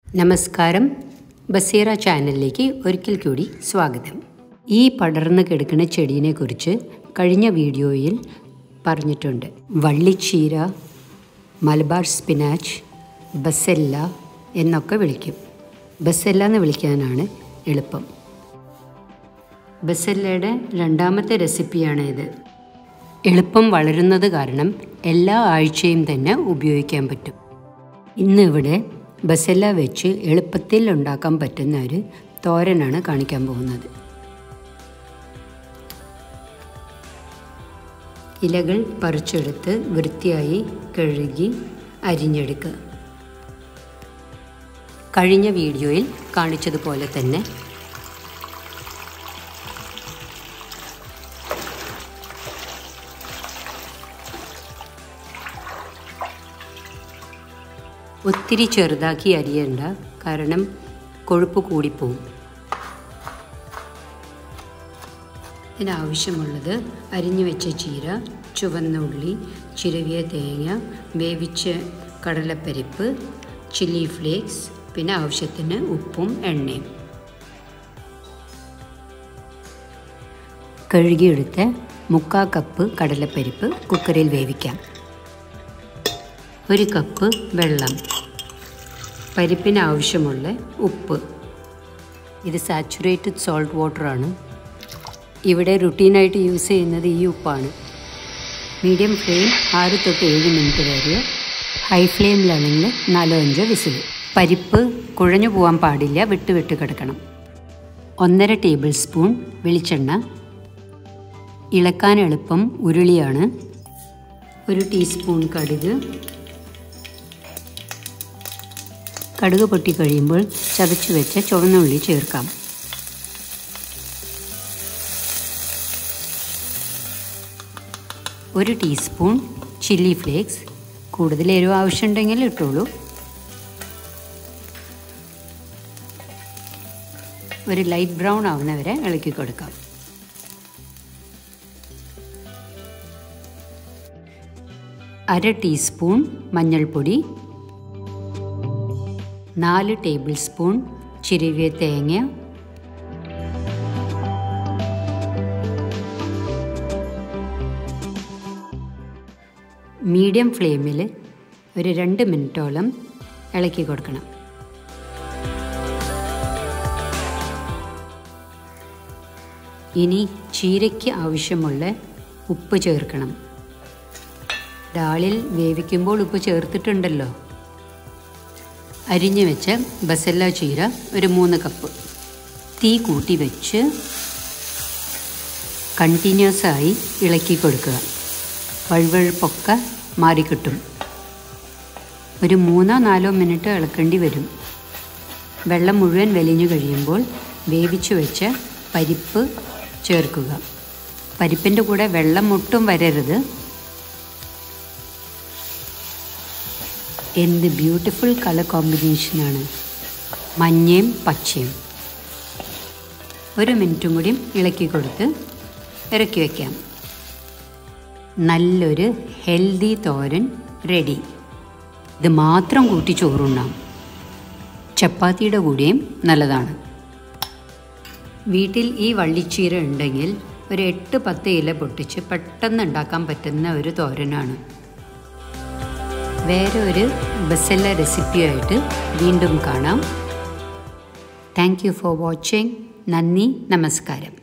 നമസ്കാരം ബസീറ ചാനലിലേക്ക് ഒരിക്കൽ കൂടി സ്വാഗതം ഈ പടർന്ന് കിടക്കുന്ന ചെടീനെ കുറിച്ച് കഴിഞ്ഞ വീഡിയോയിൽ പറഞ്ഞിട്ടുണ്ട് വള്ളിച്ചീര മലബാർ സ്പിനാച്ച് ബസെല്ല എന്നൊക്കെ വിളിക്കും ബസെല്ല എന്ന് വിളിക്കാനാണ് എളുപ്പം ബസെല്ലയുടെ രണ്ടാമത്തെ റെസിപ്പിയാണ് ഇത് എളുപ്പം വളരുന്നത് കാരണം എല്ലാ ആഴ്ചയും തന്നെ ഉപയോഗിക്കാൻ പറ്റും ഇന്നിവിടെ ബസെല്ല വെച്ച് എളുപ്പത്തിൽ ഉണ്ടാക്കാൻ പറ്റുന്ന ഒരു തോരനാണ് കാണിക്കാൻ പോകുന്നത് ഇലകൾ പറിച്ചെടുത്ത് വൃത്തിയായി കഴുകി അരിഞ്ഞെടുക്കുക കഴിഞ്ഞ വീഡിയോയിൽ കാണിച്ചതുപോലെ തന്നെ ഒത്തിരി ചെറുതാക്കി അരിയണ്ട കാരണം കൊഴുപ്പ് കൂടിപ്പോവും ഇതിനാവശ്യമുള്ളത് അരിഞ്ഞു വെച്ച ചീര ചുവന്ന ഉള്ളി ചിരവിയ തേങ്ങ വേവിച്ച കടലപ്പരിപ്പ് ചില്ലി ഫ്ലേക്സ് പിന്നെ ആവശ്യത്തിന് ഉപ്പും എണ്ണയും കഴുകിയെടുത്ത മുക്കാൽ കപ്പ് കടലപ്പരിപ്പ് കുക്കറിൽ വേവിക്കാം ഒരു കപ്പ് വെള്ളം പരിപ്പിന് ആവശ്യമുള്ള ഉപ്പ് ഇത് സാച്ചുറേറ്റഡ് സോൾട്ട് വാട്ടറാണ് ഇവിടെ റുട്ടീനായിട്ട് യൂസ് ചെയ്യുന്നത് ഈ ഉപ്പാണ് മീഡിയം ഫ്ലെയിം ആറ് തൊട്ട് ഏഴ് മിനിറ്റ് വരെ ഹൈ ഫ്ലെയിമിലാണെങ്കിൽ നാലോ അഞ്ചോ വിസിൽ പരിപ്പ് കുഴഞ്ഞു പോകാൻ പാടില്ല വിട്ട് വിട്ട് കിടക്കണം ഒന്നര ടേബിൾ സ്പൂൺ വെളിച്ചെണ്ണ ഇളക്കാൻ എളുപ്പം ഉരുളിയാണ് ഒരു ടീസ്പൂൺ കടുക് കടുക് പൊട്ടി കഴിയുമ്പോൾ ചതച്ചു വെച്ച ചുവന്ന ഉള്ളി ചേർക്കാം ഒരു ടീസ്പൂൺ ചില്ലി ഫ്ലേക്സ് കൂടുതൽ എരിവ് ആവശ്യമുണ്ടെങ്കിൽ ഇട്ടോളൂ ഒരു ലൈറ്റ് ബ്രൗൺ ആവുന്നവരെ ഇളക്കി കൊടുക്കാം അര ടീസ്പൂൺ മഞ്ഞൾപ്പൊടി നാല് ടേബിൾ സ്പൂൺ ചിരുവിയ തേങ്ങ മീഡിയം ഫ്ലെയിമിൽ ഒരു രണ്ട് മിനിറ്റോളം ഇളക്കി കൊടുക്കണം ഇനി ചീരയ്ക്ക് ആവശ്യമുള്ള ഉപ്പ് ചേർക്കണം ഡാളിൽ വേവിക്കുമ്പോൾ ഉപ്പ് ചേർത്തിട്ടുണ്ടല്ലോ അരിഞ്ഞു വെച്ച ബസല്ല ചീര ഒരു മൂന്ന് കപ്പ് തീ കൂട്ടി വെച്ച് കണ്ടിന്യൂസ് ആയി ഇളക്കി കൊടുക്കുക വഴുവഴുപ്പൊക്കെ മാറിക്കിട്ടും ഒരു മൂന്നോ നാലോ മിനിറ്റ് ഇളക്കേണ്ടി വരും വെള്ളം മുഴുവൻ വലിഞ്ഞു കഴിയുമ്പോൾ വേവിച്ചു വെച്ച പരിപ്പ് ചേർക്കുക പരിപ്പിൻ്റെ കൂടെ വെള്ളം മുട്ടും വരരുത് എന്ത് ബ്യൂട്ടിഫുൾ കളർ കോമ്പിനേഷനാണ് മഞ്ഞയും പച്ചയും ഒരു മിനിറ്റും കൂടി ഇളക്കി കൊടുത്ത് ഇറക്കി വയ്ക്കാം നല്ലൊരു ഹെൽതി തോരൻ റെഡി ഇത് മാത്രം കൂട്ടി ചോറുണ്ണാം ചപ്പാത്തിയുടെ കൂടെയും നല്ലതാണ് വീട്ടിൽ ഈ വള്ളിച്ചീര ഉണ്ടെങ്കിൽ ഒരു എട്ട് പത്ത് ഇല പൊട്ടിച്ച് പെട്ടെന്ന് ഉണ്ടാക്കാൻ പറ്റുന്ന ഒരു തോരനാണ് വേറെ ഒരു ബസല്ല റെസിപ്പിയായിട്ട് വീണ്ടും കാണാം താങ്ക് യു ഫോർ വാച്ചിങ് നന്ദി നമസ്കാരം